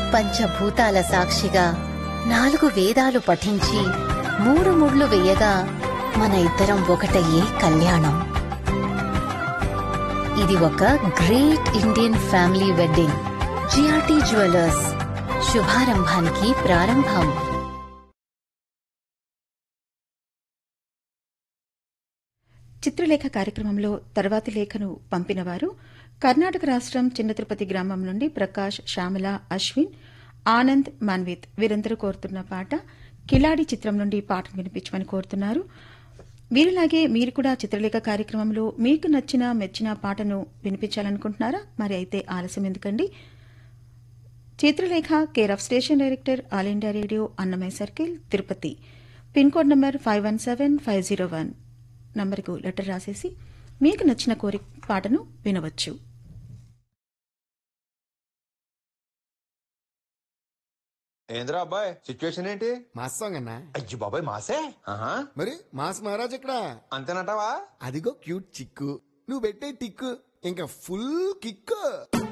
పంచభూతాల సాక్షిగా నాలుగు వేదాలు పఠించి మూడు ముళ్ళు వేయగా మన ఇద్దరం ఒకటయ్యే కళ్యాణం ఇది ఒక great Indian family wedding GRT jewellers శుభారంభానికి ప్రారంభం చిత్రలేఖ కార్యక్రమంలో తర్వాతి లేఖను పంపినవారు కర్ణాటక రాష్ట్రం చిన్న తిరుపతి గ్రామం నుండి ప్రకాష్ శ్యామల అశ్విన్ ఆనంద్ మన్విత్ వీరందరూ కోరుతున్న పాట కిలాడి చిత్రం నుండి పాటను వినిపించమని కోరుతున్నారు వీరిలాగే మీరు కూడా చిత్రలేఖ కార్యక్రమంలో మీకు నచ్చిన మెచ్చిన పాటను వినిపించాలనుకుంటున్నారా మరి అయితే ఆలస్యం ఎందుకండి Chitralekha care of station director all India radio Annamayya circle Tirupati pin code number five one seven five zero one నంబర్కు లెటర్ రాసేసి మీకు నచ్చిన కోరి పాటను వినవచ్చు ఏంద్రా అబ్బాయి సిచ్యువేషన్ ఏంటి మాస్ సాంగ్ అన్నా అయ్యి బాబాయ్ మాసే ఆహా మరి మాస్ మహారాజ్ ఇక్కడ అంతేనంటావా అదిగో క్యూట్ చిక్కు నువ్వు పెట్టే టిక్కు ఇంకా ఫుల్ కిక్కు